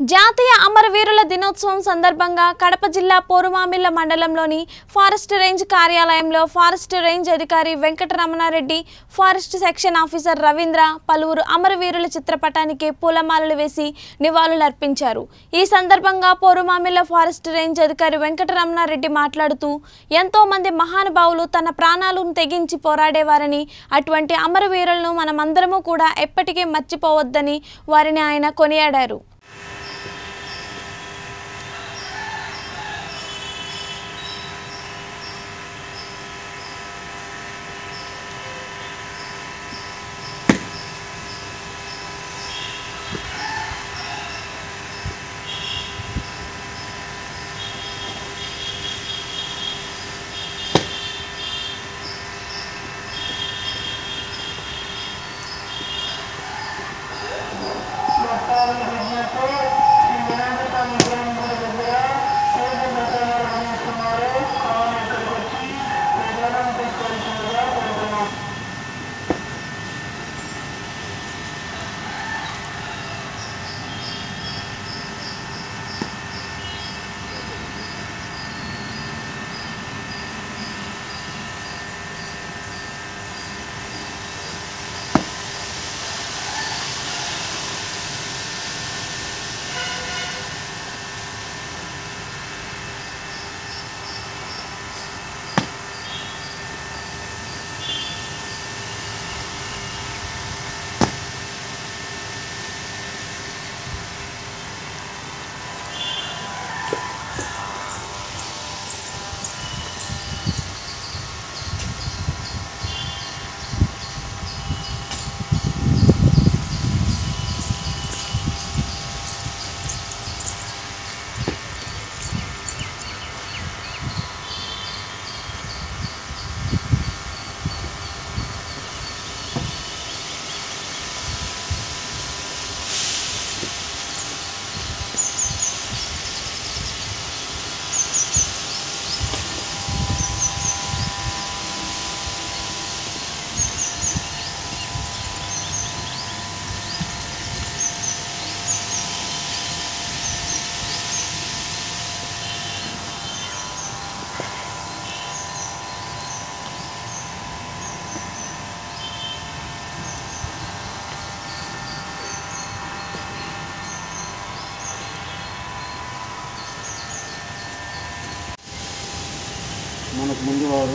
జాతీయ అమరవీరుల దినోత్సవం సందర్భంగా కడప జిల్లా పోరుమామిళ్ల మండలంలోని ఫారెస్ట్ రేంజ్ కార్యాలయంలో ఫారెస్ట్ రేంజ్ అధికారి Venkataramanareddy forest section officer Ravindra పలువురు అమరవీరుల చిత్రపటానికి పూలమాలలు వేసి నివాళులర్పించారు ఈ సందర్భంగా పోరుమామిళ్ల ఫారెస్ట్ రేంజ్ అధికారి వెంకటరమణారెడ్డి మాట్లాడుతూ ఎంతో మంది మహానుభావులు తన ప్రాణాలను తెగించి పోరాడేవారని అటువంటి అమరవీరులను మనమందరము కూడా ఎప్పటికీ మర్చిపోవద్దని వారిని ఆయన కొనియాడారు మనకు ముందు వారు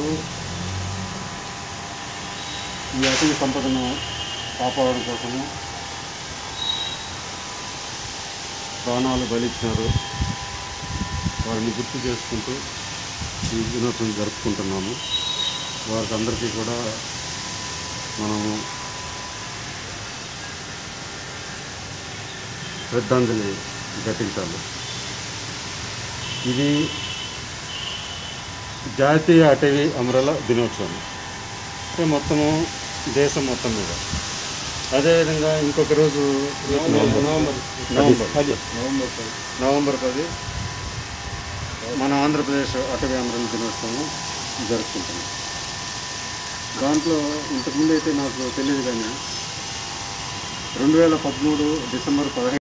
ఈ అటవీ సంపదను కాపాడడం కోసము ప్రాణాలు బలిచ్చినారు వారిని గుర్తు చేసుకుంటూ ఈ దినోత్సవం జరుపుకుంటున్నాము వారికి అందరికీ కూడా మనము శ్రద్ధాంజలి ఘటించాలి ఇది జాతీయ అటవీ అమరుల దినోత్సవం అంటే మొత్తము దేశం మొత్తం మీద అదేవిధంగా ఇంకొక రోజు నవంబర్ నవంబర్ పది నవంబర్ పది మన ఆంధ్రప్రదేశ్ అటవీ అమరుల దినోత్సవం జరుపుకుంటున్నాం దాంట్లో ఇంతకుముందు అయితే నాకు తెలియదు కానీ రెండు వేల పదమూడు డిసెంబర్ పదిహేను